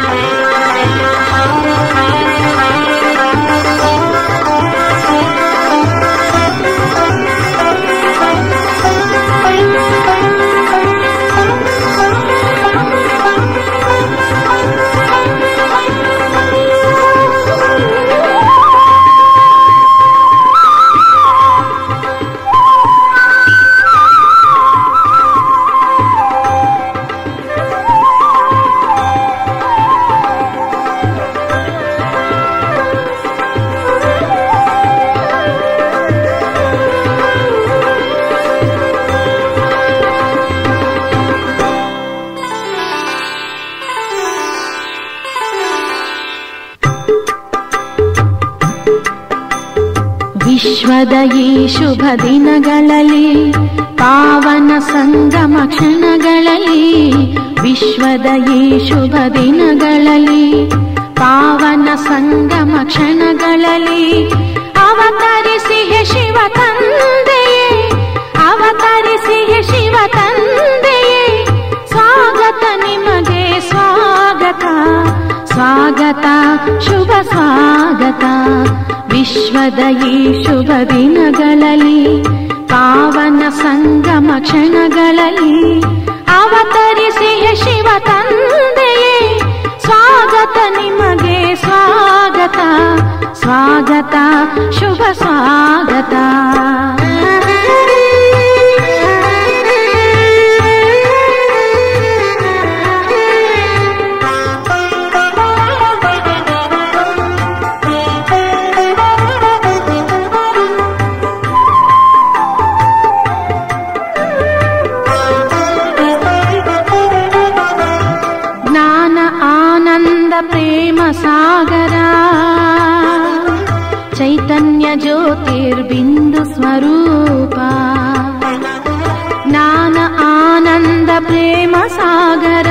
ವಿಶ್ವದ ಈ ಶುಭ ದಿನಗಳಲ್ಲಿ ಪಾವನ ಸಂಗಮ ಕ್ಷಣಗಳಲ್ಲಿ ವಿಶ್ವದ ಈ ಶುಭ ದಿನಗಳಲ್ಲಿ ಪಾವನ ಸಂಗಮ ಕ್ಷಣಗಳಲ್ಲಿ ಅವತರಿಸಿ ಹೇ ಶಿವ ತಂದೆಯೇ ಅವತರಿಸಿ ಹೇ ಶಿವ ತಂದೆಯೇ ಸ್ವಾಗತ ನಿಮಗೆ ಸ್ವಾಗತ ಸ್ವಾಗತ ಶುಭ ಸ್ವಾಗತ ವಿಶ್ವದ ಈ ಶುಭ ದಿನಗಳಲ್ಲಿ ಪಾವನ ಸಂಗಮ ಕ್ಷಣಗಳಲ್ಲಿ ಅವತರಿಸಿ ಹೇ ಶಿವ ತಂದೆಯೇ ಸ್ವಾಗತ ನಿಮಗೆ ಸ್ವಾಗತ ಸ್ವಾಗತ ಶುಭ ಸ್ವಾಗತ ಜ್ಞಾನ ಆನಂದ ಪ್ರೇಮ ಸಾಗರ ಚೈತನ್ಯ ಜ್ಯೋತಿರ್ಬಿಂದು ಸ್ವರೂಪ ಜ್ಞಾನ ಆನಂದ ಪ್ರೇಮ ಸಾಗರ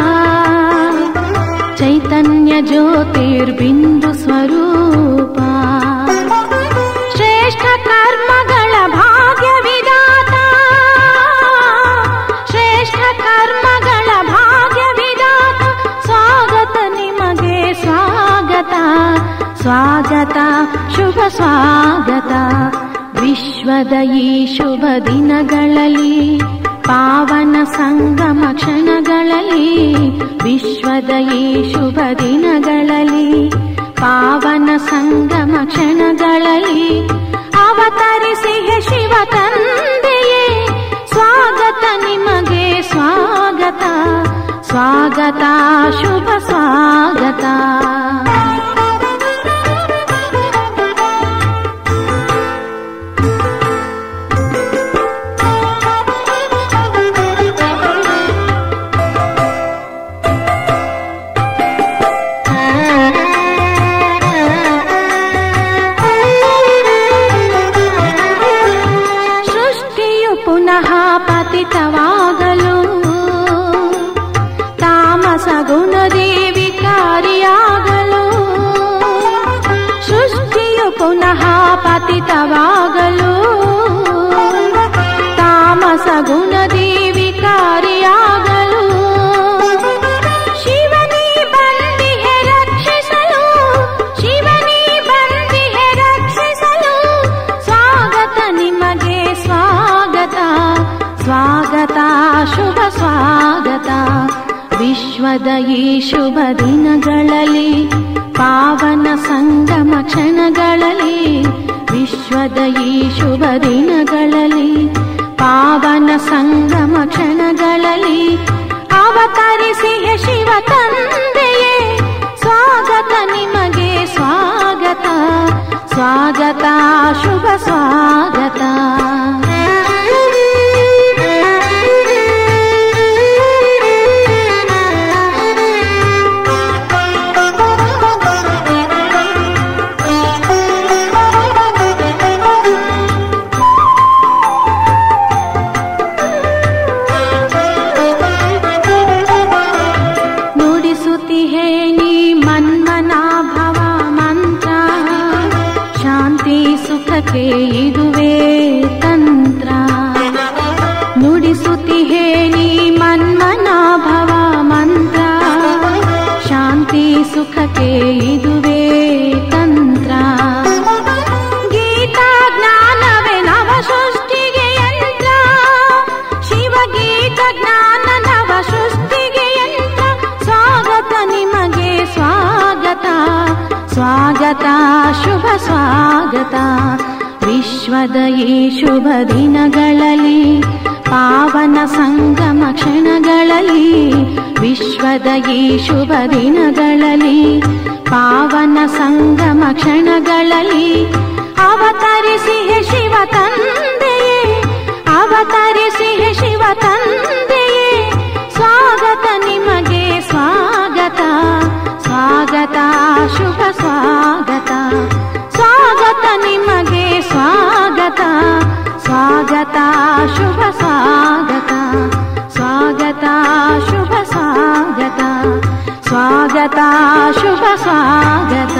ಚೈತನ್ಯ ಜ್ಯೋತಿರ್ಬಿಂದು ಸ್ವರೂಪ ಶ್ರೇಷ್ಠ ಕರ್ಮಗಳ ಭಾಗ್ಯ ವಿಧಾತ ಶ್ರೇಷ್ಠ ಕರ್ಮಗಳ ಭಾಗ್ಯ ವಿಧಾತ ಸ್ವಾಗತ ನಿಮಗೆ ಸ್ವಾಗತ ಸ್ವಾಗತ ಶುಭ ಸ್ವಾಗತ ವಿಶ್ವದ ಈ ಶುಭ ದಿನಗಳಲ್ಲಿ ಪಾವನ ಸಂಗಮ ಕ್ಷಣಗಳಲ್ಲಿ ವಿಶ್ವದ ಈ ಶುಭ ದಿನಗಳಲ್ಲಿ ಪಾವನ ಸಂಗಮ ಕ್ಷಣಗಳಲ್ಲಿ ಅವತರಿಸಿ ಹೇ ಶಿವ ತಂದೆಯೇ ಸ್ವಾಗತ ನಿಮಗೆ ಸ್ವಾಗತ ಸ್ವಾಗತ ಶುಭ ಸ್ವಾಗತ ಸೃಷ್ಟಿಯು ಪುನಃ ಪತಿತವಾಗಲು ತಾಮಸ ಗುಣದಿ ವಿಕಾರಿಯಾಗಲು ಸೃಷ್ಟಿಯು ಪುನಃ ಪತಿತವಾಗಲು ತಾಮಸ ಗುಣದಿ ವಿಕಾರಿಯಾಗಲು ಶಿವನೇ ಬಂದಿಹೆ ರಕ್ಷಿಸಲು ಶಿವನೇ ಬಂದಿಹೆ ರಕ್ಷಿಸಲು ಸ್ವಾಗತ ನಿಮಗೆ ಸ್ವಾಗತ ಸ್ವಾಗತ ಶುಭ ಸ್ವಾಗತ ವಿಶ್ವದ ಈ ಶುಭ ದಿನಗಳಲ್ಲಿ ಪಾವನ ಸಂಗಮ ಕ್ಷಣಗಳಲ್ಲಿ ವಿಶ್ವದ ಈ ಶುಭ ದಿನಗಳಲ್ಲಿ ಪಾವನ ಸಂಗಮ ಕ್ಷಣಗಳಲ್ಲಿ ಅವತರಿಸಿ ಹೇ ಶಿವ ತಂದೆಯೇ ಸ್ವಾಗತ ನಿಮಗೆ ಸ್ವಾಗತ ಸ್ವಾಗತ ಶುಭ ಸ್ವಾಗತ ನುಡಿಸುತ್ತಿಹೇ ನೀ ಮನ್ಮನಾ ಭವ ಮಂತ್ರ ಶಾಂತಿ ಸುಖಕ್ಕೆ ಇದುವೇ ತಂತ್ರ ನುಡಿಸುತ್ತಿಹೇ ನೀ ಮನ್ಮನಾ ಭವ ಮಂತ್ರ ಶಾಂತಿ ಸುಖಕ್ಕೆ ಇದುವೇ ತಂತ್ರ ಗೀತಾ ಜ್ಞಾನವೇ ನವ ಸೃಷ್ಟಿಗೆ ಯಂತ್ರ ಶಿವಗೀತ ಜ್ಞಾನ ನವ ಸೃಷ್ಟಿಗೆ ಯಂತ್ರ ಸ್ವಾಗತ ನಿಮಗೆ ಸ್ವಾಗತ ಸ್ವಾಗತ ಶುಭ ಸ್ವಾಗತ ವಿಶ್ವದ ಈ ಶುಭ ದಿನಗಳಲ್ಲಿ ಪಾವನ ಸಂಗಮ ಕ್ಷಣಗಳಲ್ಲಿ ವಿಶ್ವದ ಈ ಶುಭ ದಿನಗಳಲ್ಲಿ ಪಾವನ ಸಂಗಮ ಕ್ಷಣಗಳಲ್ಲಿ ಅವತರಿಸಿ ಹೇ ಶಿವ ತಂದೆಯೇ ಅವತರಿಸಿ ಹೇ ಶಿವ ತಂದೆಯೇ ಸ್ವಾಗತ ನಿಮಗೆ ಸ್ವಾಗತ ಸ್ವಾಗತ ಶುಭ ಸ್ವಾಗತ ಸ್ವಾಗತ ನಿಮಗೆ ಸ್ವಾಗತ ಸ್ವಾಗತ ಶುಭ ಸ್ವಾಗತ ಸ್ವಾಗತ ಶುಭ ಸ್ವಾಗತ ಸ್ವಾಗತ ಶುಭ ಸ್ವಾಗತ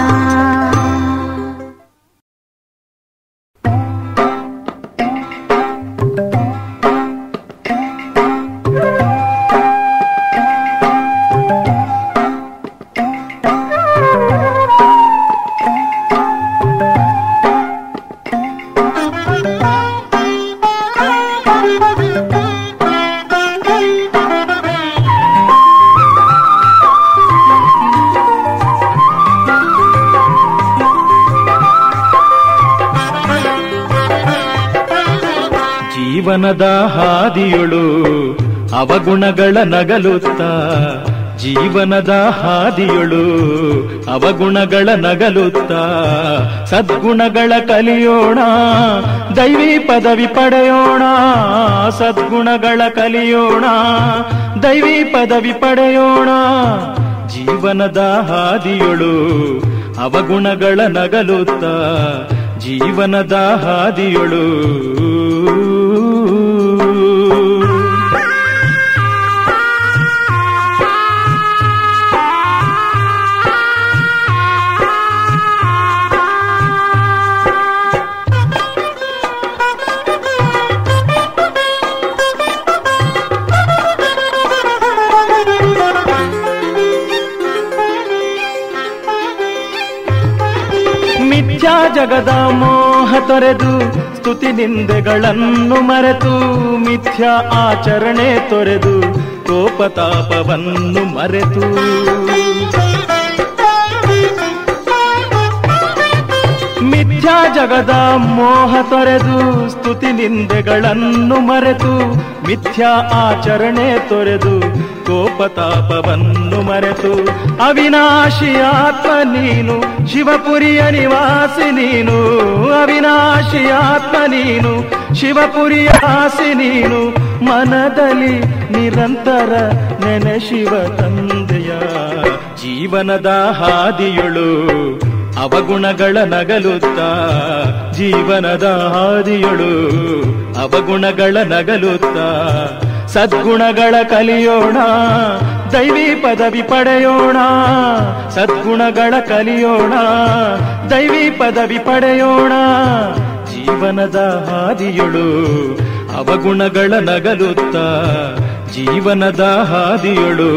ಜೀವನದ ಹಾದಿಯೊಳು ಅವಗುಣಗಳ ನಗಲುತ್ತ ಜೀವನದ ಹಾದಿಯೊಳು ಅವಗುಣಗಳ ನಗಲುತ್ತ ಸದ್ಗುಣಗಳ ಕಲಿಯೋಣ ದೈವಿ ಪದವಿ ಪಡೆಯೋಣ ಸದ್ಗುಣಗಳ ಕಲಿಯೋಣ ದೈವಿ ಪದವಿ ಪಡೆಯೋಣ ಜೀವನದ ಹಾದಿಯೊಳು ಅವಗುಣಗಳ ನಗಲುತ್ತ ಜೀವನದ ಹಾದಿಯೊಳು ಮಿಥ್ಯಾ ಜಗದ ಮೋಹ ತೊರೆದು ಸ್ತುತಿ ನಿಂದೆಗಳನ್ನು ಮರೆತು ಮಿಥ್ಯಾ ಆಚರಣೆ ತೊರೆದು ಕೋಪತಾಪವನ್ನು ಮರೆತು ಮಿಥ್ಯಾ ಜಗದ ಮೋಹ ತೊರೆದು ಸ್ತುತಿ ನಿಂದೆಗಳನ್ನು ಮರೆತು ಮಿಥ್ಯಾ ಆಚರಣೆ ತೊರೆದು ಕೋಪತಾಪವನ್ನು ಮರೆತು ಅವಿನಾಶಿ ಆತ್ಮ ನೀನು ಶಿವಪುರಿಯ ನಿವಾಸಿ ನೀನು ಅವಿನಾಶಿ ಆತ್ಮ ನೀನು ಶಿವಪುರಿಯ ಆಸಿ ನೀನು ಮನದಲ್ಲಿ ನಿರಂತರ ನೆನೆ ಶಿವ ತಂದೆಯ ಜೀವನದ ಹಾದಿಯೊಳು ಅವಗುಣಗಳ ನಗಲುತ್ತ ಜೀವನದ ಹಾದಿಯೊಳು ಅವಗುಣಗಳ ನಗಲುತ್ತ ಸದ್ಗುಣಗಳ ಕಲಿಯೋಣ ದೈವಿ ಪದವಿ ಪಡೆಯೋಣ ಸದ್ಗುಣಗಳ ಕಲಿಯೋಣ ದೈವಿ ಪದವಿ ಪಡೆಯೋಣ ಜೀವನದ ಹಾದಿಯೊಳು ಅವಗುಣಗಳ ನಗಲುತ್ತ ಜೀವನದ ಹಾದಿಯೊಳು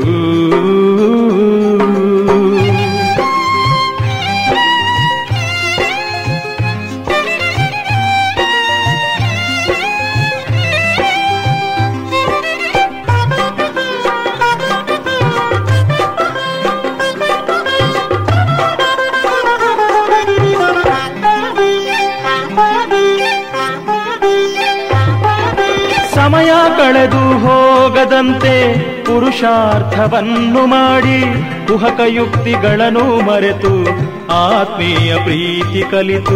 ಸಮಯ ಕಳೆದು ಹೋಗದಂತೆ ಪುರುಷಾರ್ಥವನ್ನು ಮಾಡಿ ಕುಹಕ ಯುಕ್ತಿಗಳನ್ನು ಮರೆತು ಆತ್ಮೀಯ ಪ್ರೀತಿ ಕಲಿತು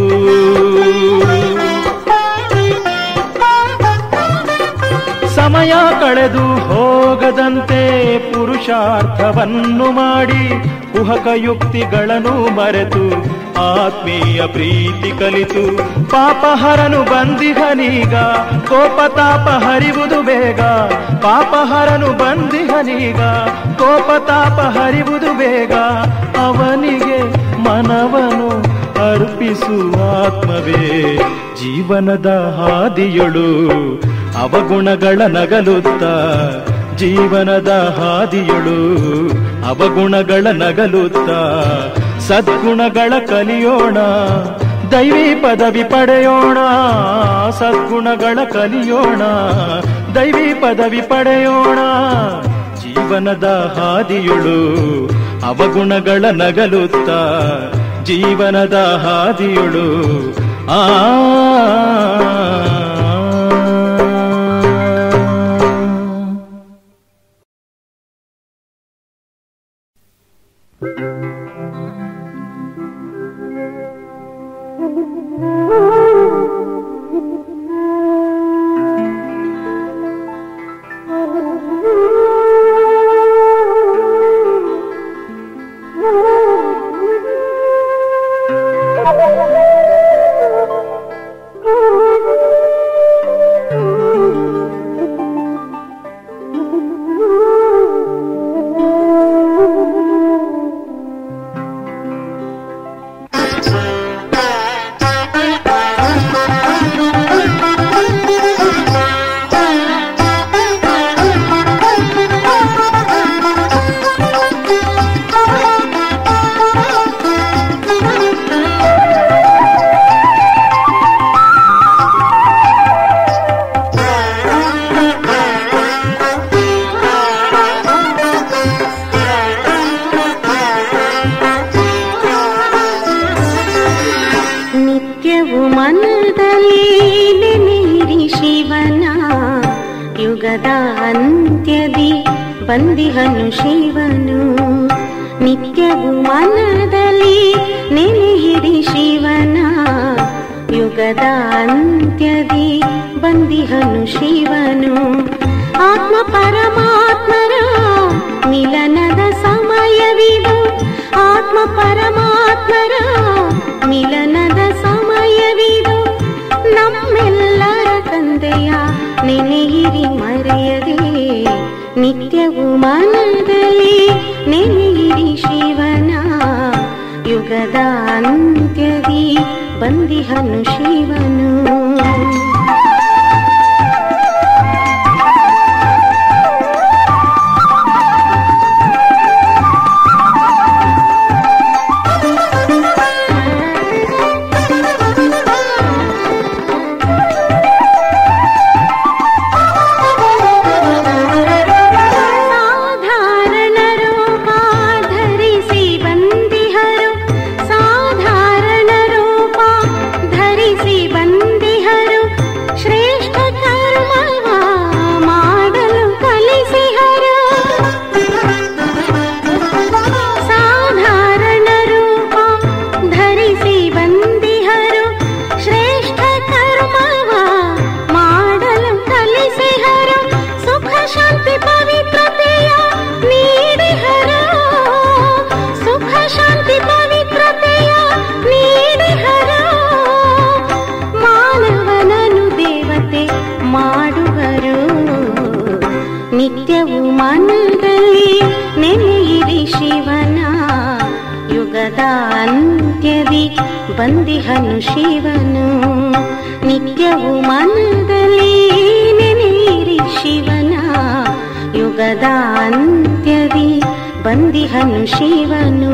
ಸಮಯ ಕಳೆದು ಹೋಗದಂತೆ ಪುರುಷಾರ್ಥವನ್ನು ಮಾಡಿ ಕುಹಕ ಯುಕ್ತಿಗಳನ್ನು ಮರೆತು ಆತ್ಮೀಯ ಪ್ರೀತಿ ಕಲಿತು ಪಾಪಹರನು ಬಂದಿಹನೀಗ ಕೋಪತಾಪ ಹರಿವುದು ಬೇಗ ಪಾಪಹರನು ಬಂದಿಹನೀಗ ಕೋಪತಾಪ ಹರಿವುದು ಬೇಗ ಅವನಿಗೆ ಮನವನು ಅರ್ಪಿಸುವ ಆತ್ಮವೇ ಜೀವನದ ಹಾದಿಯೊಳು ಅವಗುಣಗಳ ನಗಲುತ್ತ ಜೀವನದ ಹಾದಿಯಳು ಅವಗುಣಗಳ ನಗಲುತ್ತ ಸದ್ಗುಣಗಳ ಕಲಿಯೋಣ ದೈವಿ ಪದವಿ ಪಡೆಯೋಣ ಸದ್ಗುಣಗಳ ಕಲಿಯೋಣ ದೈವಿ ಪದವಿ ಪಡೆಯೋಣ ಜೀವನದ ಹಾದಿಯಳು ಅವಗುಣಗಳ ನಗಲುತ್ತ ಜೀವನದ ಹಾದಿಯಳು ಆ ನಿತ್ಯವು ಮನದಲ್ಲಿ ನೆನೆಯಿರಿ ಶಿವನ ಯುಗದ ಅಂತ್ಯದಿ ಬಂದಿಹನು ಶಿವನು ನಿತ್ಯವು ಮನದಲ್ಲಿ ನೆನೆಯಿರಿ ಶಿವನ ಯುಗದ ಅಂತ್ಯದಿ ಬಂದಿಹನು ಶಿವನು ಆತ್ಮ ಪರಮಾತ್ಮರ ಮಿಲನದ ಸಮಯವಿದು ಆತ್ಮ ಪರಮಾತ್ಮರ ಮಿಲನದ ಸಮಯವಿದು ನಮ್ಮೆಲ್ಲರ ತಂದೆಯ ನೆನೆಯಿರಿ ಮರೆಯದೆ ನಿತ್ಯವು ಮನದಲ್ಲಿ ನೆನೆಯಿರಿ ಶಿವನ ಯುಗದ ಅಂತ್ಯದಿ ಬಂದಿಹನು ಶಿವನು ಸಾಧಾರಣ ರೂಪ ಧರಿಸಿ ಬಂದಿಹರು ಸಾಧಾರಣ ರೂಪ ಧರಿಸಿ ಬಂದಿಹರು ಶ್ರೇಷ್ಠ ಕರ್ಮವ ಮಾಡಲು ಕಲಿಸಿಹರು ಸಾಧಾರಣ ರೂಪ ಧರಿಸಿ ಬಂದಿಹರು ಶ್ರೇಷ್ಠ ಕರ್ಮವ ಮಾಡಲು ಕಲಿಸಿಹರು ಸುಖ ಶಾಂತಿ ಪವಿತ್ರತೆಯ ನೀಡಿಹರು ಸುಖ ಶಾಂತಿ ಪವಿತ್ರತೆಯ ನೀಡಿಹರು ಮಾನವನನು ದೇವತೆ ಮಾಡುವರು ನಿತ್ಯವು ಮನದಲ್ಲಿ ನೆನೆಯಿರಿ ಶಿವನ ಯುಗದ ಅಂತ್ಯದಿ ಬಂದಿಹನು ಶಿವನು ನಿತ್ಯವು ಮನದಲ್ಲಿ ನೆನೆಯಿರಿ ಶಿವನ ಯುಗದ ಅಂತ್ಯದಿ ಬಂದಿಹನು ಶಿವನು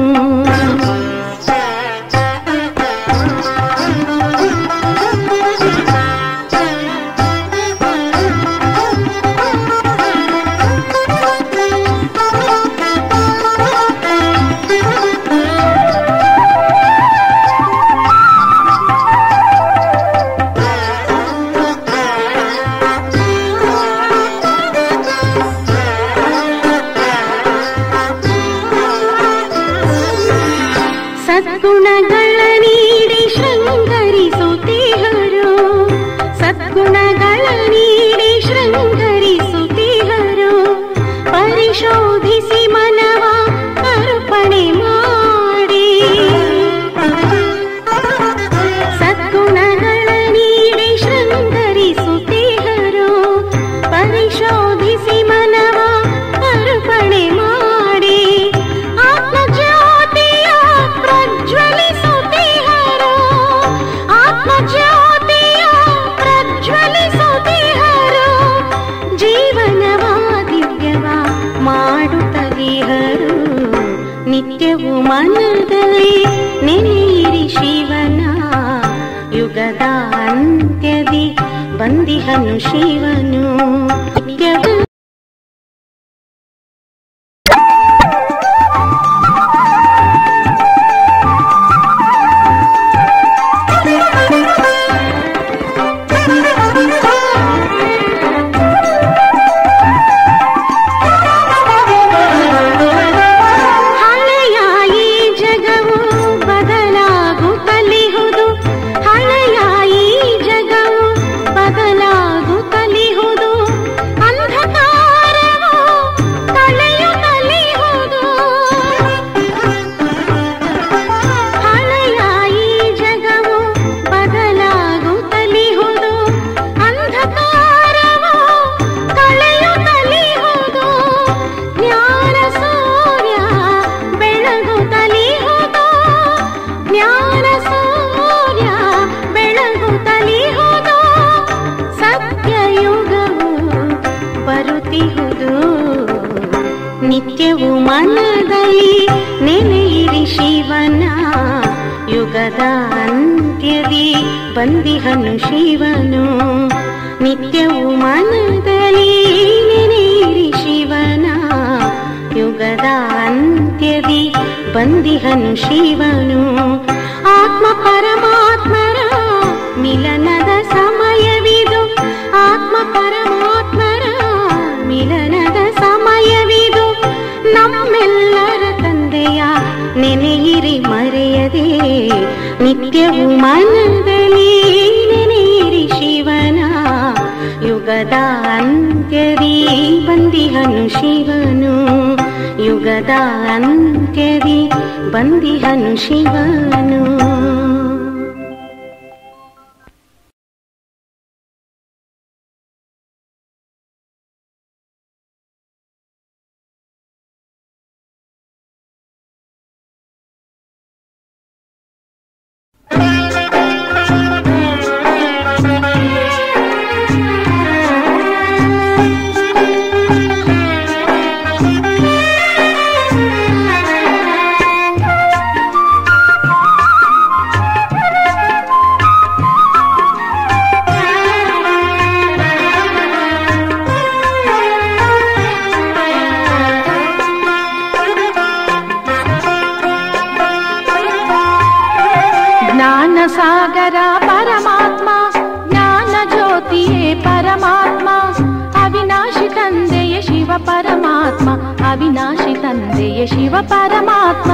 ಸದ್ಗುಣಗಳ ನೀಡಿ ಶೃಂಗರಿಸುತ್ತೀಹರು ಸದ್ಗುಣಗಳ ನೀಡಿ ಶೃಂಗರಿಸುತ್ತೀಹರು ಪರಿಶೋಧಿಸಿ ಮನವ ಅರ್ಪಣೆ ಮಾಡಿ ಸದ್ಗುಣಗಳ ನೀಡಿ ಶೃಂಗರಿಸುತ್ತೀಹರು ಪರಿಶೋಧಿಸಿ ಮನವ ಅರ್ಪಣೆ ಮಾಡಿ ಆತ್ಮಜ್ಯೋತಿಯ ಪ್ರಜ್ವಲಿಸುತ್ತೀಹರು ಆತ್ಮಜ್ಯೋತಿಯ ಪ್ರಜ್ವಲಿಸುತ್ತೀಹರು ಜೀವನವ ದಿವ್ಯ ಬಂದಿಹನು ಶಿವನು ನಿತ್ಯವೂ ಹಳೆಯ ಈ ಜಗವು ಬದಲಾಗುತ್ತಲಿಹುದು ಹಳೆಯ ಈ ಜಗವು ಬದಲಾಗುತ್ತಲಿಹುದು ಅಂಧಕಾರವು ಕಳೆಯುತ್ತಲಿಹುದು ಹಳೆಯ ಈ ಜಗವು ಬದಲಾಗುತ್ತಲಿಹುದು ಅಂಧಕಾರವು ಕಳೆಯುತ್ತಲಿಹುದು ಜ್ಞಾನ ಸೂರ್ಯ ಬೆಳಗುತ್ತಲಿಹುದು ಜ್ಞಾನ ಸೂರ್ಯ ಬೆಳಗುತ್ತಲಿಹುದು ಸತ್ಯಯುಗವು ಬರುತ್ತಿಹುದು ನಿತ್ಯವು ಮನದಲ್ಲಿ ನೆನೆಯಿರಿ ಶಿವನ ಯುಗದ ಅಂತ್ಯದಿ ಬಂದಿಹನು ಶಿವನು ನಿತ್ಯವು ಮನದಲ್ಲಿ ನೆನೆಯಿರಿ ಶಿವನ ಯುಗದ ಅಂತ್ಯದಿ ಬಂದಿಹನು ಶಿವನು ಆತ್ಮ ಪರಮಾತ್ಮರ ಮಿಲನದ ಸಮಯವಿದು ಆತ್ಮ ಪರಮಾತ್ಮರ ಮಿಲನದ ಸಮಯವಿದು ನಮ್ಮೆಲ್ಲರ ತಂದೆಯ ನೆನೆಯಿರಿ ಮರೆಯದೆ ನಿತ್ಯವು ಮನದಲ್ಲಿ ನೆನೆಯಿರಿ ಶಿವನ ಯುಗದ ಅಂತ್ಯದಿ ಬಂದಿಹನು ಶಿವನು ಯುಗದ ಅಂತ್ಯದಿ ಬಂದಿಹನು ಶಿವನು ಜ್ಞಾನ ಸಾಗರ ಪರಮಾತ್ಮ ಜ್ಞಾನ ಜ್ಯೋತಿಯೇ ಪರಮಾತ್ಮ ಅವಿನಾಶಿ ತಂದೆಯ ಶಿವ ಪರಮಾತ್ಮ ಅವಿನಾಶಿ ತಂದೆಯ ಶಿವ ಪರಮಾತ್ಮ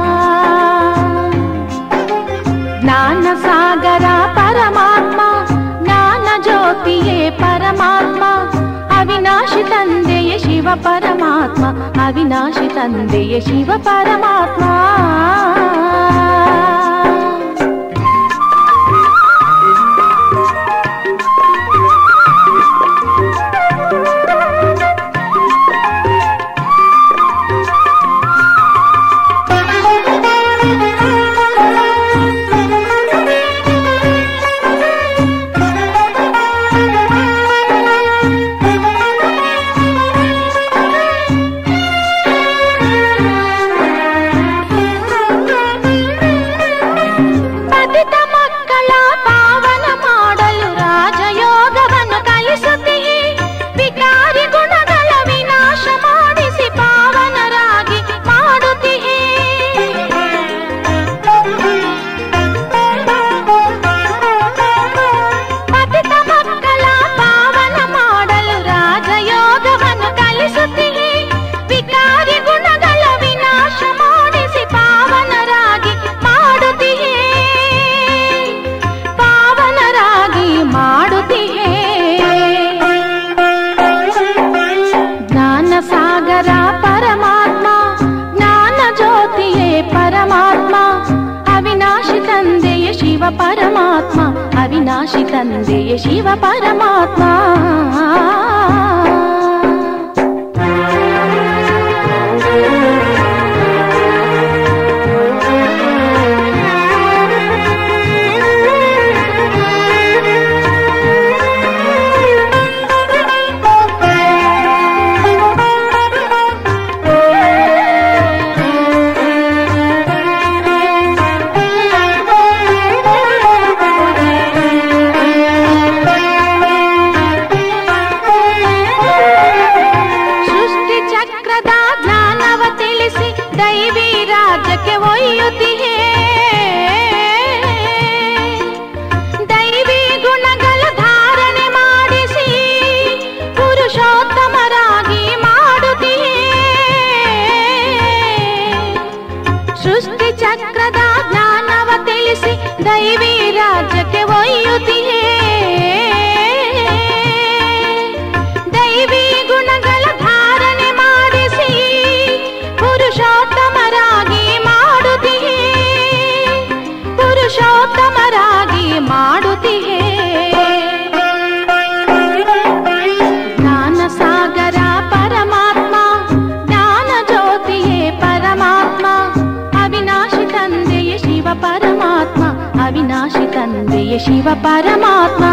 ಜ್ಞಾನ ಸಾಗರ ಪರಮಾತ್ಮ ಜ್ಞಾನ ಜ್ಯೋತಿಯೇ ಪರಮಾತ್ಮ ಅವಿನಾಶಿ ತಂದೆಯ ಶಿವ ಪರಮಾತ್ಮ ಅವಿನಾಶಿ ತಂದೆಯ ಶಿವ ಪರಮಾತ್ಮ ಪತಿತ ಮಕ್ಕಳ ಪಾವನ ಮಾಡಲು ರಾಜಯೋಗವನ್ನು ಕಲಿಸುತ್ತೀಯೇ ವಿಕಾರಿ ಗುಣಗಳ ವಿನಾಶ ಮಾಡಿಸಿ ಪಾವನರಾಗಿ ಮಾಡುತ್ತೀಯೇ ಪತಿತ ಮಕ್ಕಳ ಪಾವನ ಮಾಡಲು ರಾಜಯೋಗವನ್ನು ಕಲಿಸುತ್ತೀಯೇ ವಿಕಾರಿ ಗುಣಗಳ ವಿನಾಶ ಮಾಡಿಸಿ ಪಾವನರಾಗಿ ಮಾಡುತ್ತೀಯೇ ಪಾವನರಾಗಿ ಮಾಡುತ್ತೀಯೇ ಜ್ಞಾನ ಸಾಗರ ಪರಮಾತ್ಮ ಜ್ಞಾನ ಜ್ಯೋತಿಯೇ ಪರಮಾತ್ಮ ಅವಿನಾಶಿ ತಂದೆಯ ಶಿವ ಪರಮಾತ್ಮ ಅವಿನಾಶಿ ತಂದೆಯ ಶಿವ ಪರಮಾತ್ಮ ದೈವಿ ರಾಜ್ಯಕ್ಕೆ ಒಯ್ಯುತ್ತಿಯೇ ದೈವಿ ಗುಣಗಳ ಧಾರಣೆ ಮಾಡಿಸಿ ಪುರುಷೋತ್ತಮರಾಗಿ ಮಾಡುತ್ತಿಯೇ ಪುರುಷೋತ್ತಮರಾಗಿ ಮಾಡುತ್ತಿಯೇ ಜ್ಞಾನ ಸಾಗರ ಪರಮಾತ್ಮ ಜ್ಞಾನ ಜ್ಯೋತಿಯೇ ಪರಮಾತ್ಮ ಅವಿನಾಶಿ ತಂದೆಯೇ ಶಿವ ಪರಮಾತ್ಮ ಅವಿನಾಶಿ ತಂದೆಯೇ ಶಿವ ಪರಮಾತ್ಮ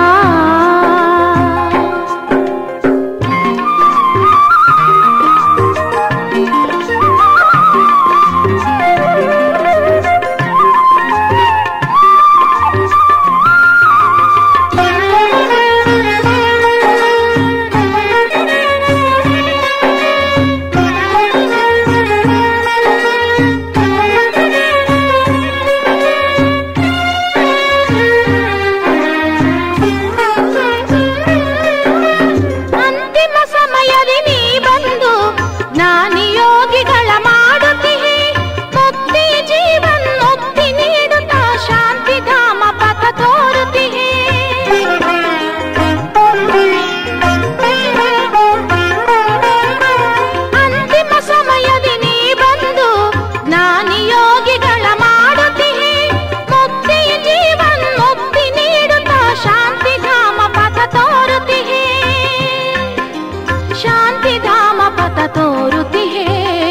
ಅಂತಿಮ ಸಮಯದಿ ನೀ ಬಂದು ಜ್ಞಾನಿ ಯೋಗಿಗಳ ಮಾಡುತ್ತೀಹಿ ಮುಕ್ತಿ ಜೀವನ್ ಮುಕ್ತಿ ನೀಡುತ್ತಾ ಶಾಂತಿ ಧಾಮ ಪಥ ತೋರುತ್ತೀಹಿ ಅಂತಿಮ ಸಮಯದಿ ನೀ ಬಂದು ಜ್ಞಾನಿ ಯೋಗಿಗಳ ಮಾಡುತ್ತೀಹಿ ಮುಕ್ತಿ ಜೀವನ್ ಮುಕ್ತಿ ನೀಡುತ್ತಾ ಶಾಂತಿ ಧಾಮ ಪಥ ತೋರುತ್ತೀಹಿ ಶಾಂತಿ ಧಾಮ ಪಥ ತೋರುತ್ತಿಹೇ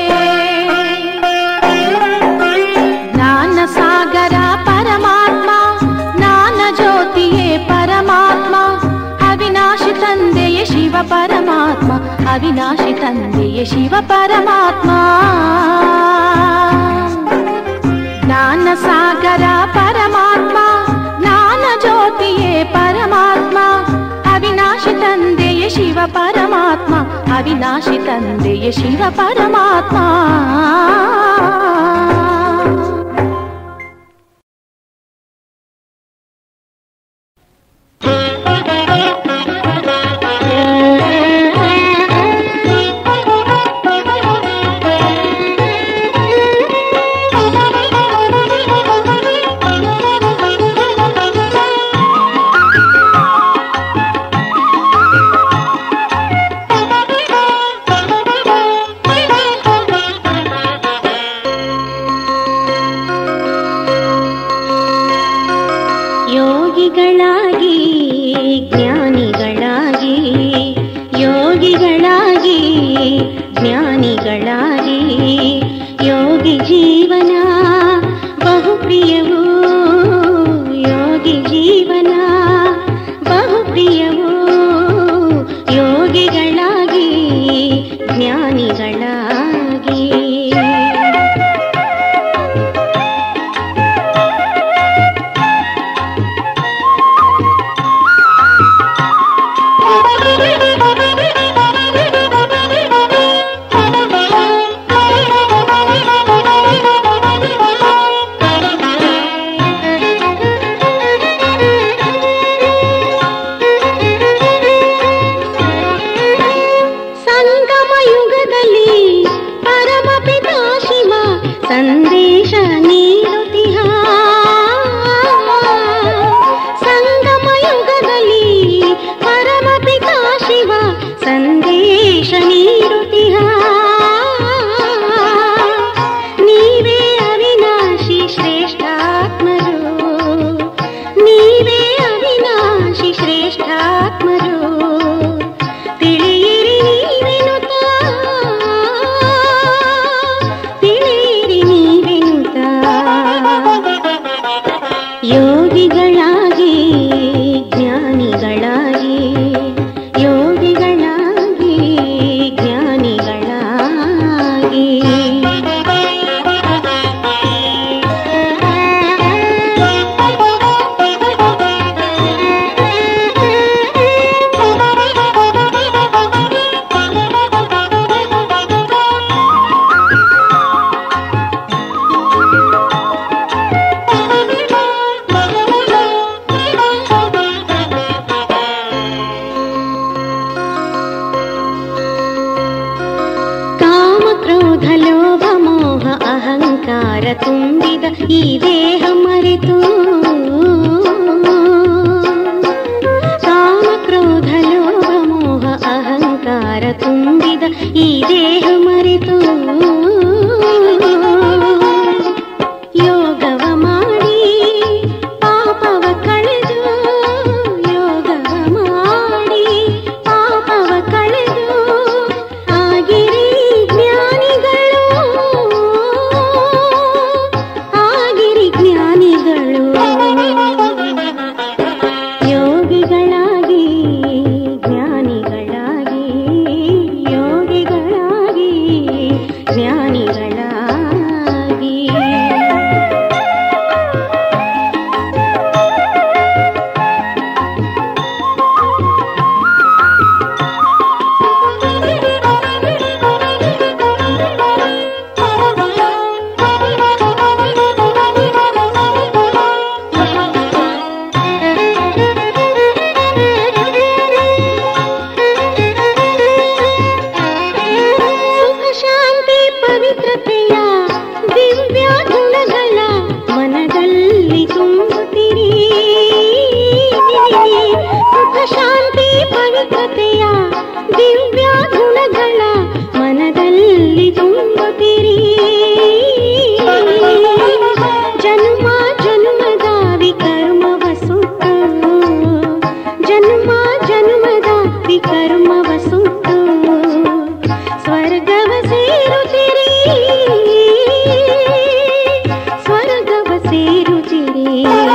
ಜ್ಞಾನ ಸಾಗರ ಪರಮಾತ್ಮ ಜ್ಞಾನ ಜ್ಯೋತಿಯೇ ಪರಮಾತ್ಮ ಅವಿನಾಶಿ ತಂದೆಯೇ ಶಿವ ಪರಮಾತ್ಮ ಅವಿನಾಶಿ ತಂದೆಯೇ ಶಿವ ಪರಮಾತ್ಮ ಜ್ಞಾನ ಸಾಗರ ಪರಮಾತ್ಮ ಜ್ಞಾನ ಜ್ಯೋತಿಯೇ ಪರಮಾತ್ಮ ಅವಿನಾಶಿ ತಂದೆಯ ಶಿವ ಪರಮಾತ್ಮ ಅವಿನಾಶಿ ತಂದೆಯ ಶಿವ ಪರಮಾತ್ಮ ಯೋಗಿಗಳಾಗಿ ಜ್ಞಾನಿಗಳಾಗಿ ಯೋಗಿಗಳಾಗಿ ಜ್ಞಾನಿಗಳಾಗಿ ಯೋಗಿ ಜೀವನ ಬಹುಪ್ರಿಯವೂ ಯೋಗಿ ಜೀವನ ಬಹುಪ್ರಿಯವೂ ಯೋಗಿಗಳಾಗಿ ಜ್ಞಾನಿಗಳಾಗಿ ಸಂಗಮ ಯುಗದಲ್ಲಿ ಪರಮಪಿತ ಶಿವ ಸಂದೇಶ ನೀಡುತ್ತಿಹ ಸಂಗಮ ಯುಗದಲ್ಲಿ ಪರಮಪಿತ ಶಿವ ಸಂದೇಶ ನೀಡುತ್ತಿಹ ನೀವೇ ಅವಿನಾಶಿ ಶ್ರೇಷ್ಠಾತ್ಮರು ನೀವೇ ಅವಿನಾಶಿ ಶ್ರೇಷ್ಠಾತ್ಮರು ತಿಳಿಯಿರಿ ನೀವೆನುತ ತಿಳಿಯಿರಿ ನೀವೆನುತ ಯೋಗಿಗಳಾಗಿ ಜ್ಞಾನಿಗಳಾಗಿ ಯೋಗಿಗಳಾಗಿ ಜ್ಞಾನಿಗಳಾಗಿ ಕಾಮ ಕ್ರೋಧ ಲೋಭ ಮೋಹ ಅಹಂಕಾರ ತುಂಬಿದ ಈ ದೇಹ ಮರೆತು ತುಂಬಿದ ಈ ದೇಹ ಮರೆತು ಯೋಗವ ಮಾಡಿ ಪಾಪವ ಕಳೆದು ಯೋಗವ ಮಾಡಿ ಪಾಪವ ಕಳೆದು ಆಗಿರಿ ಜ್ಞಾನಿಗಳು ಆಗಿರಿ ಜ್ಞಾನಿಗಳು ಯೋಗಿಗಳಾಗಿ ಜ್ಞಾನಿಗಳಾಗಿ ಯೋಗಿಗಳಾಗಿ ಜ್ಞಾನಿಗಳಾಗಿ ಸುಖ ಶಾಂತಿ ಪವಿತ್ರತೆಯ ದಿವ್ಯ ಗುಣಗಳ ಮನದಲ್ಲಿ ತುಂಬುತ್ತಿರಿ ಸುಖ ಶಾಂತಿ ಪವಿತ್ರತೆಯ ದಿವ್ಯ ಗುಣಗಳ ಮನದಲ್ಲಿ ತುಂಬುತ್ತಿರಿ ಜನ್ಮ ಜನ್ಮದ ವಿಕರ್ಮವ ಸುಟ್ಟು ಜನ್ಮ ಜನ್ಮದ ವಿಕರ್ಮವ ಸುಟ್ಟು ಸ್ವರ್ಗವ ಸೇರುತ್ತಿರಿ ಸ್ವರ್ಗವ ಸೇರುತ್ತಿರಿ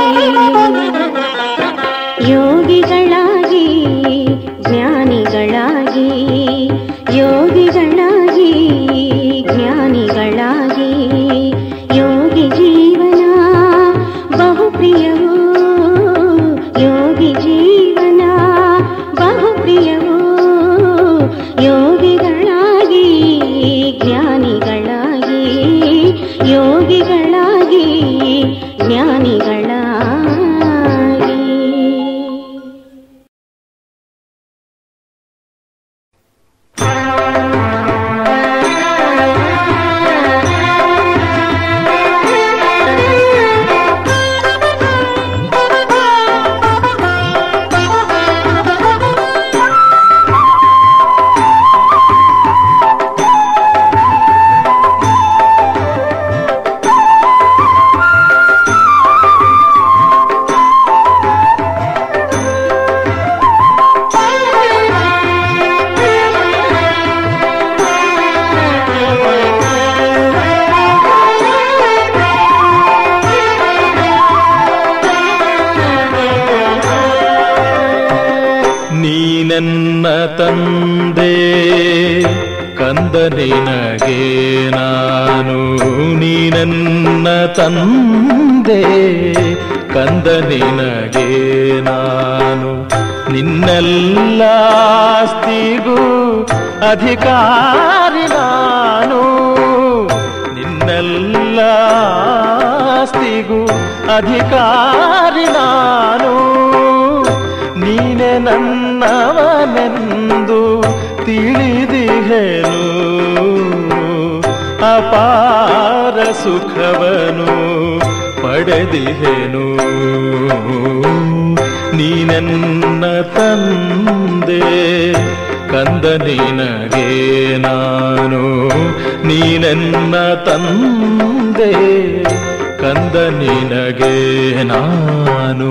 ಯೋಗಿಗಳಾಗಿ ಜ್ಞಾನಿಗಳಾಗಿ ಯೋಗಿಗಳಾಗಿ ಜ್ಞಾನಿಗಳಾಗಿ ಯೋಗಿ ಜೀವನ ಬಹುಪ್ರಿಯವೋ ಯೋಗಿ ಜೀವನ ಬಹುಪ್ರಿಯವೋ ಯೋಗಿಗಳಾಗಿ ಜ್ಞಾನಿಗಳಾಗಿ ಯೋಗಿಗಳಾಗಿ ಜ್ಞಾನಿಗಳಾಗಿ ನೀನೆನ್ನ ತಂದೆ ಕಂದ ನಿನಗೆ ನಾನು ನೀನೆನ್ನ ತಂದೆ ಕಂದ ನಿನಗೆ ನಾನು ನಿನ್ನೆಲ್ಲ ಆಸ್ತಿಗೂ ಅಧಿಕಾರಿ ನಾನು ನಿನ್ನೆಲ್ಲ ಆಸ್ತಿಗೂ ಅಧಿಕಾರಿ ನಾನು ನೀನೆ ನನ್ನವನೆಂದು ತಿಳಿದಿಹೆನು ಅಪಾರ ಸುಖವನು ಪಡೆದಿಹೆನು ನೀನೆನ್ನ ತಂದೆ ಕಂದ ನಿನಗೆ ನಾನು ನೀನೆನ್ನ ತಂದೆ ಕಂದ ನಿನಗೆ ನಾನು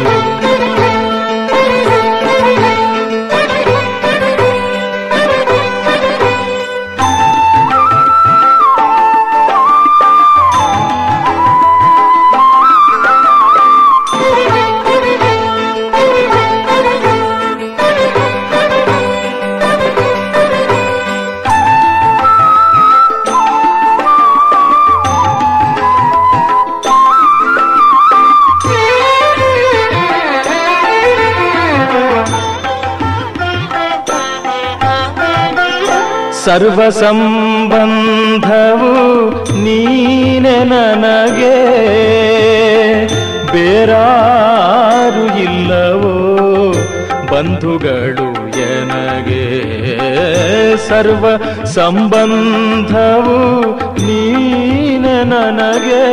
ಸರ್ವ ಸಂಬಂಧವು ನೀನೆ ನನಗೆ ಬೇರಾರು ಇಲ್ಲವೋ ಬಂಧುಗಳು ಎನಗೆ ಸರ್ವ ಸಂಬಂಧವು ನೀನೆ ನನಗೆ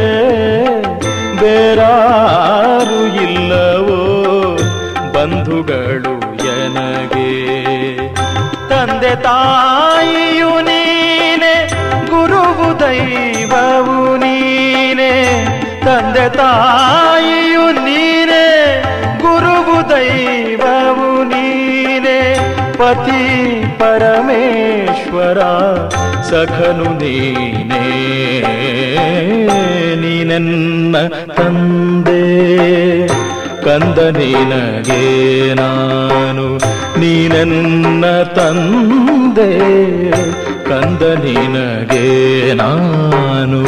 ಬೇರಾರು ಇಲ್ಲವೋ ಬಂಧುಗಳು ಎನಗೆ ತಂದೆ ತಾಯಿಯು ನೀನೆ ಗುರುವು ದೈವವು ನೀನೆ ತಂದೆ ತಾಯಿಯು ನೀನೆ ಗುರುವು ದೈವವು ನೀನೆ ಪತಿ ಪರಮೇಶ್ವರ ಸಖನು ನೀನೇ ನೀನೆನ್ನ ತಂದೆ ಕಂದ ನಿನಗೆ ನಾನು ನೀನೆನ್ನ ತಂದೆ ಕಂದ ನಿನಗೆ ನಾನು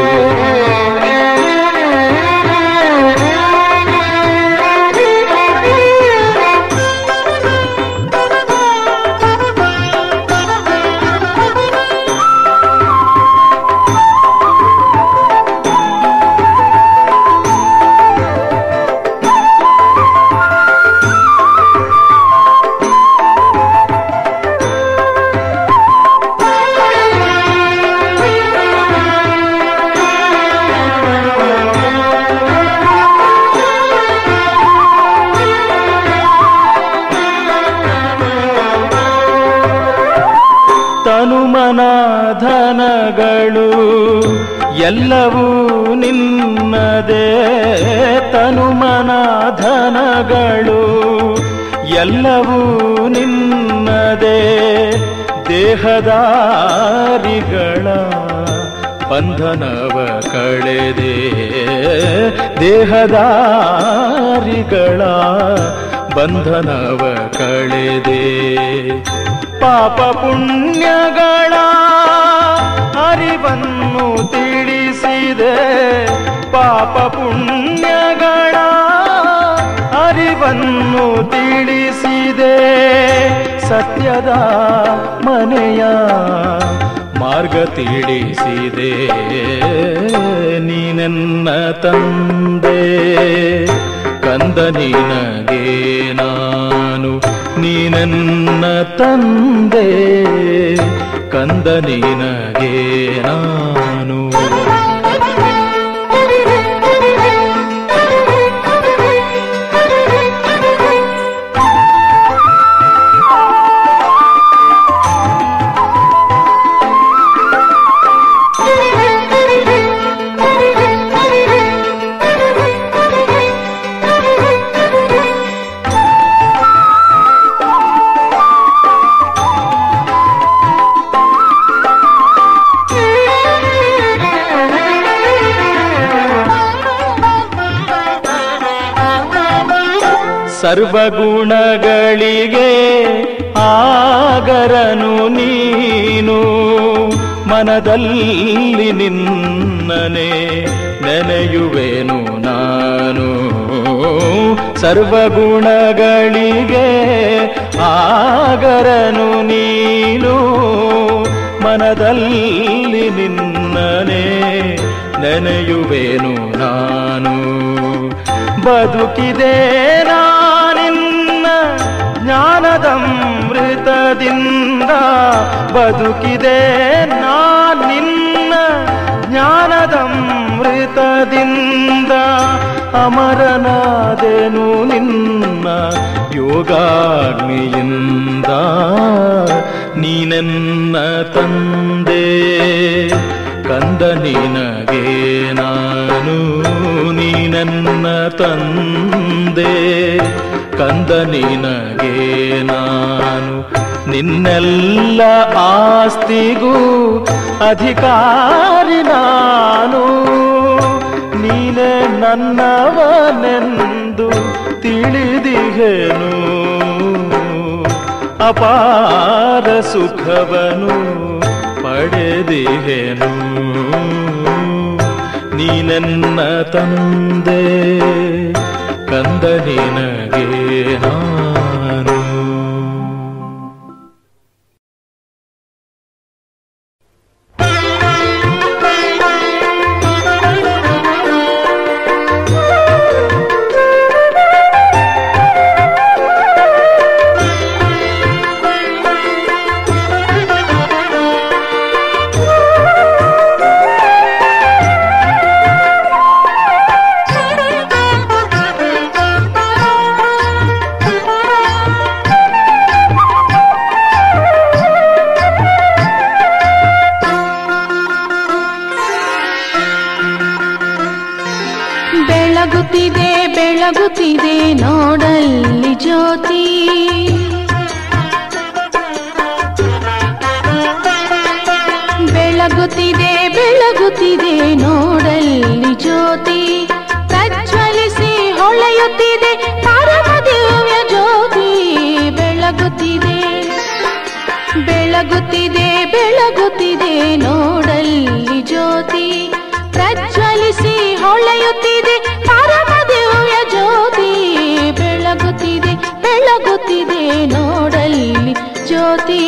ತನುಮನಾಧನಗಳು ಎಲ್ಲವೂ ನಿನ್ನದೇ ತನುಮನಾಧನಗಳು ಎಲ್ಲವೂ ನಿನ್ನದೇ ದೇಹದಾರಿಗಳ ಬಂಧನವ ಕಳೆದೆ ದೇಹದಾರಿಗಳ ಬಂಧನವ ಕಳೆದೆ ಪಾಪ ಪುಣ್ಯಗಳ ಅರಿವನ್ನು ತಿಳಿಸಿದೆ ಪಾಪ ಪುಣ್ಯಗಳ ಅರಿವನ್ನು ತಿಳಿಸಿದೆ ಸತ್ಯದ ಮನೆಯ ಮಾರ್ಗ ತಿಳಿಸಿದೆ ನೀನೆನ್ನ ತಂದೆ ಕಂದ ನಿನಗೆ ನಾನು ನೀನೆನ್ನ ತಂದೆ ಕಂದ ನಿನಗೆ ನಾನು ಸರ್ವಗುಣಗಳಿಗೆ ಆಗರನು ನೀನು ಮನದಲ್ಲಿ ನಿನ್ನನೆ ನೆನೆಯುವೆನು ನಾನು ಸರ್ವಗುಣಗಳಿಗೆ ಆಗರನು ನೀನು ಮನದಲ್ಲಿ ನಿನ್ನನೆ ನೆನೆಯುವೆನು ನಾನು ಬದುಕಿದೆ ನಾನಿನ್ನ ಜ್ಞಾನದಮೃತದಿಂದ ಬದುಕಿದೆ ನಾನಿನ್ನ ಜ್ಞಾನದಮೃತದಿಂದ ಅಮರನಾದೆನು ನಿನ್ನ ಯೋಗಾಗ್ನಿಯಿಂದ ನೀನೆನ್ನ ತಂದೆ ಕಂದ ನಿನಗೆ ನಾನು ನೀನನ್ನ ತಂದೆ ಕಂದ ನಿನಗೆ ನಾನು ನಿನ್ನೆಲ್ಲ ಆಸ್ತಿಗೂ ಅಧಿಕಾರಿ ನಾನು ನೀನೇ ನನ್ನವನೆಂದು ತಿಳಿದಿಹೆನು ಅಪಾರ ಸುಖವನು ಪಡೆದಿಹೆನು ನೀನೆನ್ನ ತಂದೆ ಕಂದ ನಿನಗೆ ನಾನು Thank you. ಬೆಳಗುತ್ತಿದೆ ನೋಡಲ್ಲಿ ಜ್ಯೋತಿ ಬೆಳಗುತ್ತಿದೆ ಬೆಳಗುತ್ತಿದೆ ನೋಡಲ್ಲಿ ಜ್ಯೋತಿ ಪ್ರಜ್ವಲಿಸಿ ಹೊಳೆಯುತ್ತಿದೆ ಪರಮ ದಿವ್ಯ ಜ್ಯೋತಿ ಬೆಳಗುತ್ತಿದೆ ಬೆಳಗುತ್ತಿದೆ ಬೆಳಗುತ್ತಿದೆ ನೋಡಲ್ಲಿ ಜ್ಯೋತಿ ಪ್ರಜ್ವಲಿಸಿ ಹೊಳೆಯುತ್ತಿದೆ ಪರಮ ದಿವ್ಯ ಜ್ಯೋತಿ ಬೆಳಗುತ್ತಿದೆ ಬೆಳಗುತ್ತಿದೆ ನೋಡಲ್ಲಿ ಜ್ಯೋತಿ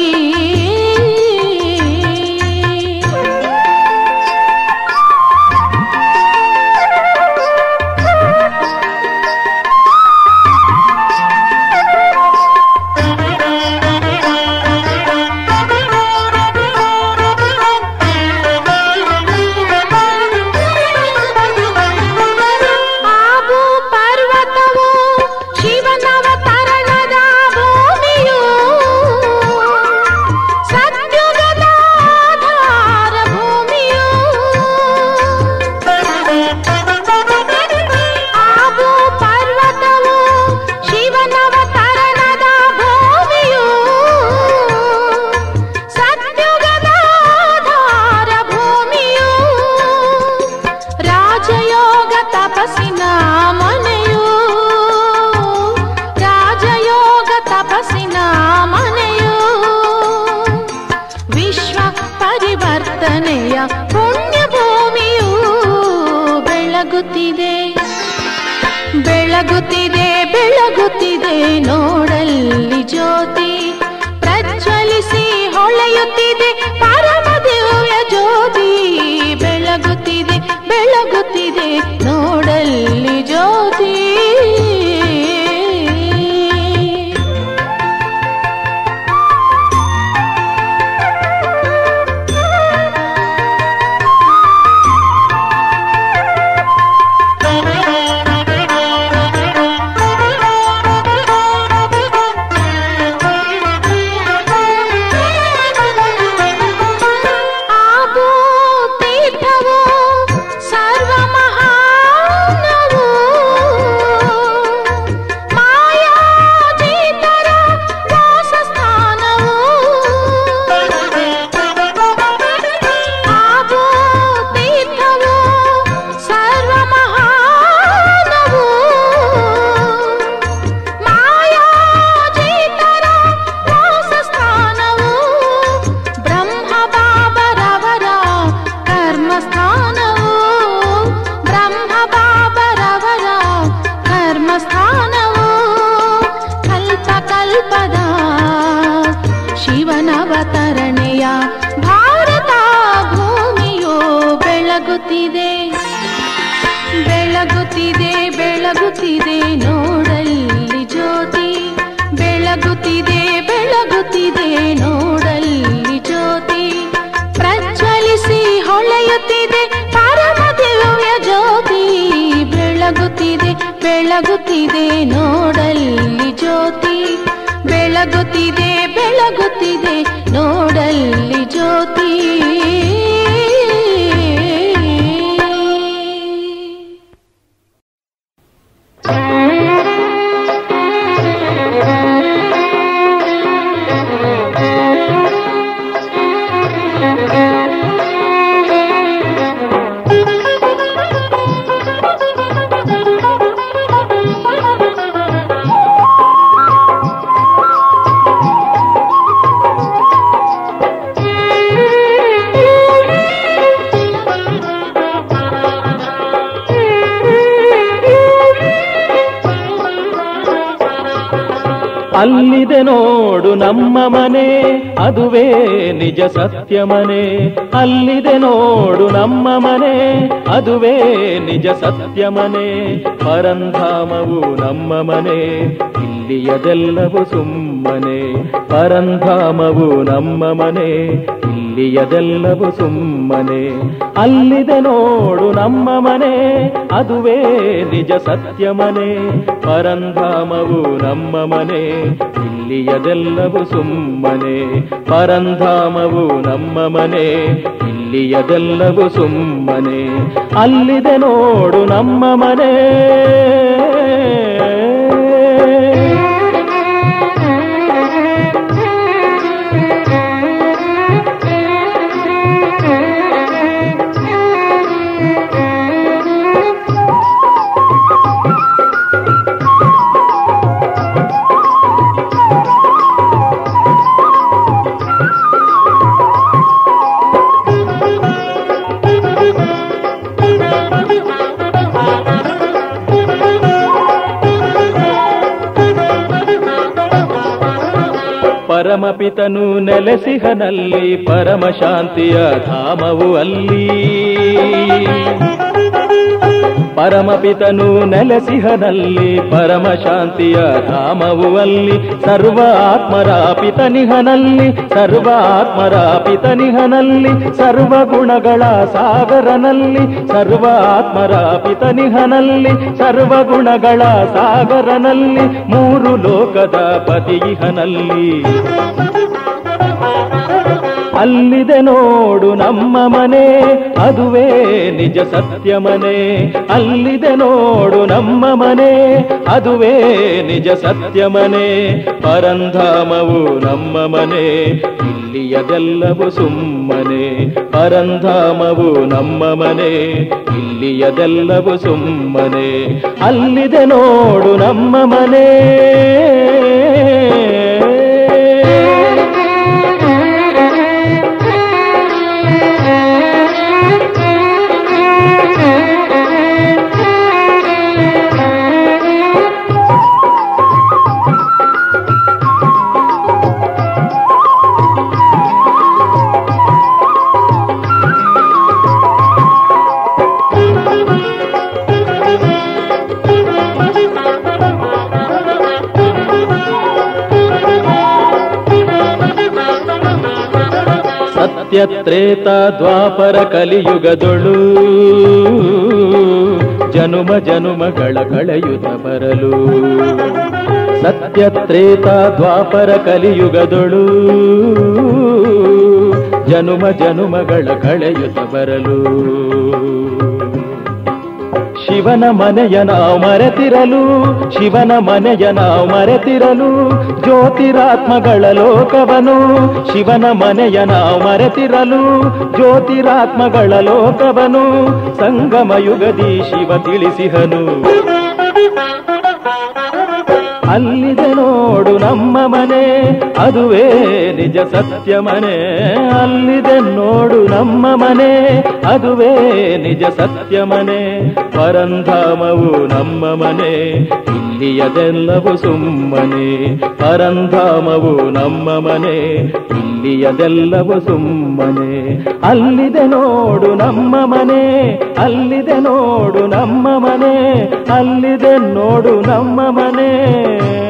ಆಬು ಪರ್ವತವು ಶಿವನವತರಣದ ಭೂಮಿಯು ಸತ್ಯುಗದ ಆಧಾರ ಭೂಮಿಯು ಆಬು ಪರ್ವತವು ಶಿವನವತರಣದ ಭೂಮಿಯು ಸತ್ಯುಗದ ಆಧಾರ ಭೂಮಿಯು ರಾಜಯೋಗ ತಪಸ್ಸಿನ ಮನೆಯು ರಾಜಯೋಗ ತಪಸ್ಸಿನ ಮನೆಯು ವಿಶ್ವ ಪರಿವರ್ತನೆಯ ಪುಣ್ಯ ಭೂಮಿಯು ಬೆಳಗುತ್ತಿದೆ ಬೆಳಗುತ್ತಿದೆ ಬೆಳಗುತ್ತಿದೆ ನೋಡಲ್ಲಿ ಜ್ಯೋತಿ ಪ್ರಜ್ವಲಿಸಿ ಹೊಳೆಯುತ್ತಿದೆ ಪರಮ ದಿವ್ಯ ಜ್ಯೋತಿ ಬೆಳಗುತ್ತಿದೆ ಬೆಳಗುತ್ತಿದೆ ನೋಡಲ್ಲಿ ಜ್ಯೋತಿ ಆಬು ತೀರ್ಥವು ಸರ್ವ ಮಹಾನವು ಮಾಯಾಜೀತರ ವಾಸಸ್ಥಾನವು ಆಬು ತೀರ್ಥವು ಸರ್ವ ಮಹಾನವು ಮಾಯಾಜೀತರ ವಾಸಸ್ಥಾನವು ಬ್ರಹ್ಮ ಬಾಬರವರ ಕರ್ಮಸ್ಥಾನವು ಬ್ರಹ್ಮ ಬಾಬರವರ ಕರ್ಮಸ್ಥಾನವು ಕಲ್ಪ ಕಲ್ಪದ ಶಿವನವತರಣೆಯ ಭಾರತ ಭೂಮಿಯು ಬೆಳಗುತ್ತಿದೆ ಬೆಳಗುತ್ತಿದೆ ಬೆಳಗುತ್ತಿದೆ ನೋಡಲ್ಲಿ ಜ್ಯೋತಿ ಬೆಳಗುತ್ತಿದೆ ಬೆಳಗುತ್ತಿದೆ ನೋಡಲ್ಲಿ ಜ್ಯೋತಿ ಪ್ರಜ್ವಲಿಸಿ ಹೊಳೆಯುತ್ತಿದೆ ಪರಮ ದಿವ್ಯ ಜ್ಯೋತಿ ಬೆಳಗುತ್ತಿದೆ ಬೆಳಗುತ್ತಿದೆ ನೋಡಲ್ಲಿ ಜ್ಯೋತಿ ಬೆಳಗುತ್ತಿದೆ ಬೆಳಗುತ್ತಿದೆ ನೋಡಲ್ಲಿ ಜ್ಯೋತಿ ಅಲ್ಲಿದೆ ನೋಡು ನಮ್ಮ ಮನೆ ಅದುವೇ ನಿಜ ಸತ್ಯ ಮನೆ ಅಲ್ಲಿದೆ ನೋಡು ನಮ್ಮ ಮನೆ ಅದುವೇ ನಿಜ ಸತ್ಯ ಮನೆ ಪರಂಧಾಮವು ನಮ್ಮ ಮನೆ ಇಲ್ಲಿಯದೆಲ್ಲವೂ ಸುಮ್ಮನೆ ಪರಂಧಾಮವು ನಮ್ಮ ಮನೆ ಇಲ್ಲಿಯದೆಲ್ಲವೂ ಸುಮ್ಮನೆ ಅಲ್ಲಿದೆ ನೋಡು ನಮ್ಮ ಮನೆ ಅದುವೇ ನಿಜ ಸತ್ಯ ಮನೆ ಪರಂಧಾಮವು ನಮ್ಮ ಮನೆ ಇಲ್ಲಿಯದೆಲ್ಲವೂ ಸುಮ್ಮನೆ ಪರಂಧಾಮವು ನಮ್ಮ ಮನೆ ಇಲ್ಲಿಯದೆಲ್ಲವೂ ಸುಮ್ಮನೆ ಅಲ್ಲಿದೆ ನೋಡು ನಮ್ಮ ಮನೆ ಪರಮಪಿತನು ನೆಲೆಸಿಹನಲ್ಲಿ ಪರಮ ಶಾಂತಿಯ ಧಾಮವು ಅಲ್ಲಿ ಪರಮಪಿತನು ನೆಲೆಸಿಹನಲ್ಲಿ ಪರಮ ಶಾಂತಿಯ ಧಾಮವು ಅಲ್ಲಿ ಸರ್ವ ಆತ್ಮರ ಪಿತನಿಹನಲ್ಲಿ ಸರ್ವ ಆತ್ಮರ ಪಿತನಿಹನಲ್ಲಿ ಸರ್ವ ಗುಣಗಳ ಸಾಗರನಲ್ಲಿ ಸರ್ವ ಆತ್ಮರ ಪಿತನಿಹನಲ್ಲಿ ಸರ್ವ ಗುಣಗಳ ಸಾಗರನಲ್ಲಿ ಮೂರು ಲೋಕದ ಪತಿಯಿಹನಲ್ಲಿ ಅಲ್ಲಿದೆ ನೋಡು ನಮ್ಮ ಮನೆ ಅದುವೇ ನಿಜ ಸತ್ಯ ಮನೆ ಅಲ್ಲಿದೆ ನೋಡು ನಮ್ಮ ಮನೆ ಅದುವೇ ನಿಜ ಸತ್ಯ ಮನೆ ಪರಂಧಾಮವು ನಮ್ಮ ಮನೆ ಇಲ್ಲಿಯದೆಲ್ಲವೂ ಸುಮ್ಮನೆ ಪರಂಧಾಮವು ನಮ್ಮ ಮನೆ ಇಲ್ಲಿಯದೆಲ್ಲವೂ ಸುಮ್ಮನೆ ಅಲ್ಲಿದೆ ನೋಡು ನಮ್ಮ ಮನೆ ಸತ್ಯ ತ್ರೇತ ದ್ವಾಪರ ಕಲಿಯುಗದೊಳು ಜನುಮ ಜನುಮಗಳ ಕಳೆಯುತ್ತ ಬರಲು ಸತ್ಯ ತ್ರೇತ ದ್ವಾಪರ ಕಲಿಯುಗದೊಳು ಜನುಮ ಜನುಮಗಳ ಕಳೆಯುತ್ತ ಬರಲು ಶಿವನ ಮನೆಯ ನಾವು ಮರೆತಿರಲು ಶಿವನ ಮನೆಯ ನಾವು ಮರೆತಿರಲು ಜ್ಯೋತಿರಾತ್ಮಗಳ ಲೋಕವನು ಶಿವನ ಮನೆಯ ನಾವು ಮರೆತಿರಲು ಜ್ಯೋತಿರಾತ್ಮಗಳ ಲೋಕವನು ಸಂಗಮ ಯುಗದಿ ಶಿವ ತಿಳಿಸಿಹನು ಅಲ್ಲಿದೆ ನೋಡು ನಮ್ಮ ಮನೆ ಅದುವೇ ನಿಜ ಸತ್ಯ ಮನೆ ಅಲ್ಲಿದೆ ನೋಡು ನಮ್ಮ ಮನೆ ಅದುವೇ ನಿಜ ಸತ್ಯ ಮನೆ ಪರಂಧಾಮವು ನಮ್ಮ ಮನೆ ಇಲ್ಲಿಯದೆಲ್ಲವೂ ಸುಮ್ಮನೆ ಪರಂಧಾಮವು ನಮ್ಮ ಮನೆ ಇಲ್ಲಿಯದೆಲ್ಲವೂ ಸುಮ್ಮನೆ ಅಲ್ಲಿದೆ ನೋಡು ನಮ್ಮ ಮನೆ ಅಲ್ಲಿದೆ ನೋಡು ನಮ್ಮ ಮನೆ ಅಲ್ಲಿದೆ ನೋಡು ನಮ್ಮ ಮನೆ